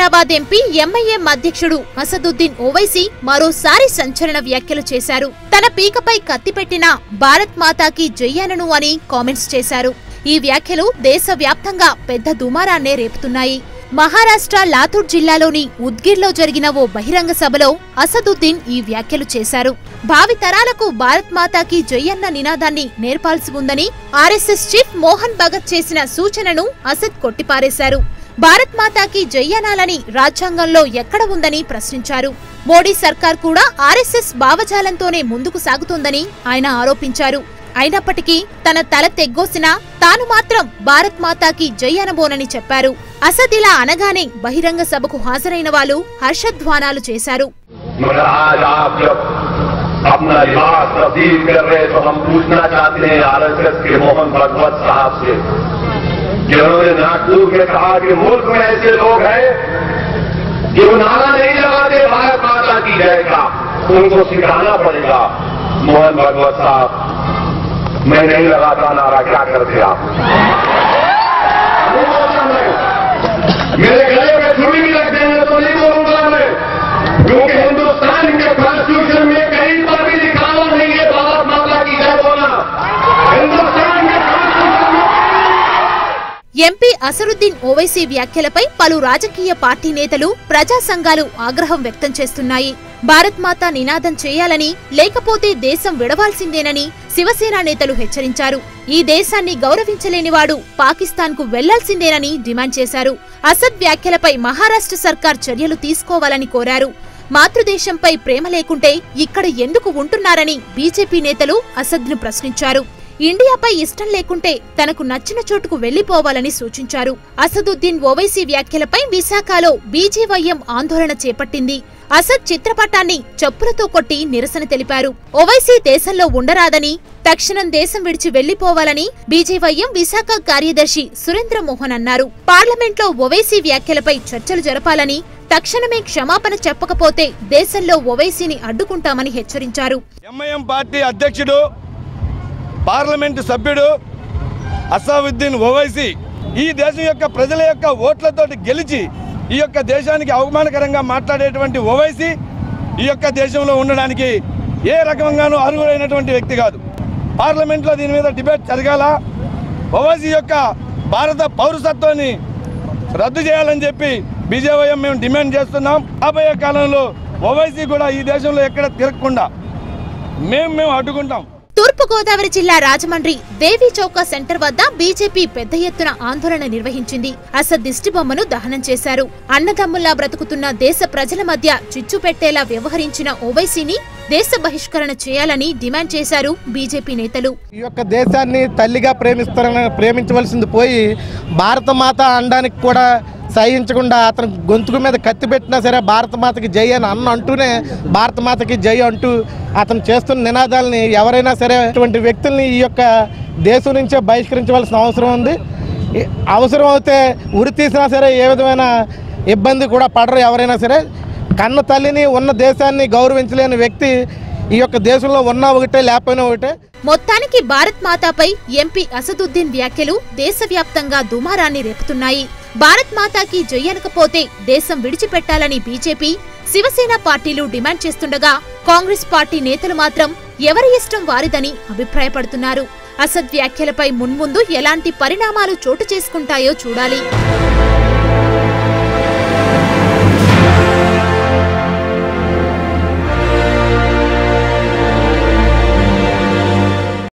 Secunderabad MP MIM అధ్యక్షుడు అసదుద్దీన్ ఓవైసీ మరోసారి సంచలన వ్యాఖ్యలు చేశారు తన పీకపై కత్తి పెట్టిన భారత్ మాతాకి జయ్యనను అని కామెంట్స్ చేశారు ఈ వ్యాఖ్యలు దేశవ్యాప్తంగా పెద్ద దుమారాన్నే రేపుతున్నాయి మహారాష్ట్ర లాతూర్ జిల్లాలోని ఉద్గిర్లో జరిగిన ఓ బహిరంగ సభలో అసదుద్దీన్ ఈ వ్యాఖ్యలు చేశారు భావి తరాలకు భారత్ మాతాకి జయన్న నినాదాన్ని నేర్పాల్సి ఉందని ఆర్ఎస్ఎస్ చీఫ్ మోహన్ భగత్ చేసిన సూచనను అసద్ కొట్టిపారేశారు భారత్ మాతాకి జయ్యనాలని రాజ్యాంగంలో ఎక్కడ ఉందని ప్రశ్నించారు మోడీ సర్కార్ కూడా ఆర్ఎస్ఎస్ భావజాలంతోనే ముందుకు సాగుతోందని ఆయన ఆరోపించారు అయినప్పటికీ తన తల తెగ్గోసినా తాను మాత్రం భారత్ మాతాకి జై అనబోనని చెప్పారు అసద్ ఇలా అనగానే బహిరంగ సభకు హాజరైన వాళ్ళు హర్షధ్వానాలు చేశారు मगर आज आप जब अपना लिबास तब्दील कर रहे हैं तो हम पूछना चाहते हैं आरएसएस के मोहन भगवत साहब से कि उन्होंने नागपुर में कहा कि मुल्क में ऐसे लोग हैं कि वो नारा नहीं लगाते भारत माता की जय का उनको सिखाना पड़ेगा मोहन भगवत साहब मैं नहीं लगाता नारा क्या करते आप नहीं बोलता मैं। मेरे गले में छुरी भी रख देंगे तो नहीं बोलूंगा मैं क्योंकि हिंदुस्तान के कॉन्स्टिट्यूशन में कहीं पर भी लिखा हुआ नहीं है भारत माता की जय बोला हिंदुस्तान के कॉन्स्टिट्यूशन में ఎంపీ అసరుద్దీన్ ఓవైసీ వ్యాఖ్యలపై పలు రాజకీయ పార్టీ నేతలు ప్రజా సంఘాలు ఆగ్రహం వ్యక్తం చేస్తున్నాయి భారత్ మాతా నినాదం చేయాలని లేకపోతే దేశం విడవాల్సిందేనని శివసేన నేతలు హెచ్చరించారు ఈ దేశాన్ని గౌరవించలేనివాడు పాకిస్తాన్కు వెళ్లాల్సిందేనని డిమాండ్ చేశారు అసద్ వ్యాఖ్యలపై మహారాష్ట్ర సర్కార్ చర్యలు తీసుకోవాలని కోరారు మాతృదేశంపై ప్రేమ లేకుంటే ఇక్కడ ఎందుకు ఉంటున్నారని బీజేపీ నేతలు అసద్ను ప్రశ్నించారు ఇండియాపై ఇష్టం లేకుంటే తనకు నచ్చిన చోటుకు వెళ్లిపోవాలని సూచించారు అసదుద్దీన్ ఓవైసీ వ్యాఖ్యలపై విశాఖలో బీజేవైఎం ఆందోళన చేపట్టింది అసద్ చిత్రపటాన్ని చెప్పులతో కొట్టి నిరసన తెలిపారు ఓవైసీ దేశంలో ఉండరాదని తక్షణం దేశం విడిచి వెళ్లిపోవాలని బీజేవైఎం విశాఖ కార్యదర్శి సురేంద్ర మోహన్ అన్నారు పార్లమెంట్లో ఓవైసీ వ్యాఖ్యలపై చర్చలు జరపాలని తక్షణమే క్షమాపణ చెప్పకపోతే దేశంలో ఓవైసీని అడ్డుకుంటామని హెచ్చరించారు ఎంఐఎం పార్టీ అధ్యక్షుడు పార్లమెంటు సభ్యుడు అసావుద్దీన్ ఓవైసీ ఈ దేశం యొక్క ప్రజల యొక్క ఓట్లతోటి గెలిచి ఈ యొక్క దేశానికి అవమానకరంగా మాట్లాడేటువంటి ఓవైసీ ఈ యొక్క దేశంలో ఉండడానికి ఏ రకంగానూ అర్హులైనటువంటి వ్యక్తి కాదు పార్లమెంట్లో దీని మీద డిబేట్ జరగాల ఓవైసీ యొక్క భారత పౌరసత్వాన్ని రద్దు చేయాలని చెప్పి బీజేవైఎం మేము డిమాండ్ చేస్తున్నాం రాబోయే కాలంలో ఓవైసీ కూడా ఈ దేశంలో ఎక్కడ తిరగకుండా మేము మేము అడ్డుకుంటాం తూర్పుగోదావరి జిల్లా రాజమండ్రి దేవీ చౌక సెంటర్ వద్ద బీజేపీ పెద్ద ఎత్తున ఆందోళన నిర్వహించింది అసద్ దిష్టిబొమ్మను దహనం చేశారు అన్నదమ్ముల్లా బ్రతుకుతున్న దేశ ప్రజల మధ్య చిచ్చు పెట్టేలా వ్యవహరించిన ఓవైసీని దేశ బహిష్కరణ చేయాలని డిమాండ్ చేశారు బీజేపీ నేతలు ఈ యొక్క దేశాన్ని తల్లిగా ప్రేమిస్తారని ప్రేమించవలసింది పోయి భారత మాత అనడానికి కూడా సహించకుండా అతను గొంతుకు మీద కత్తి పెట్టినా సరే భారత మాతకి జై అని అన్న అంటూనే భారత మాతకి జై అంటూ అతను చేస్తున్న నినాదాలని ఎవరైనా సరే అటువంటి వ్యక్తుల్ని ఈ యొక్క దేశం నుంచే బహిష్కరించవలసిన అవసరం ఉంది ఈ- అవసరం అయితే ఉరి తీసినా సరే ఏ విధమైన ఇబ్బంది కూడా పడరు ఎవరైనా సరే కన్న తల్లిని ఉన్న దేశాన్ని గౌరవించలేని వ్యక్తి ఈ యొక్క దేశంలో ఉన్నా ఒకటే లేకపోయినా ఒకటే మొత్తానికి భారత్ మాతాపై ఎంపీ అసదుద్దీన్ వ్యాఖ్యలు దేశవ్యాప్తంగా దుమారాన్ని రేపుతున్నాయి భారత్ మాతాకి జయ్యనకపోతే దేశం విడిచిపెట్టాలని బీజేపీ శివసేన పార్టీలు డిమాండ్ చేస్తుండగా కాంగ్రెస్ పార్టీ నేతలు మాత్రం ఎవరి ఇష్టం వారిదని అభిప్రాయపడుతున్నారు అసద్ వ్యాఖ్యలపై మున్ముందు ఎలాంటి పరిణామాలు చోటు చేసుకుంటాయో చూడాలి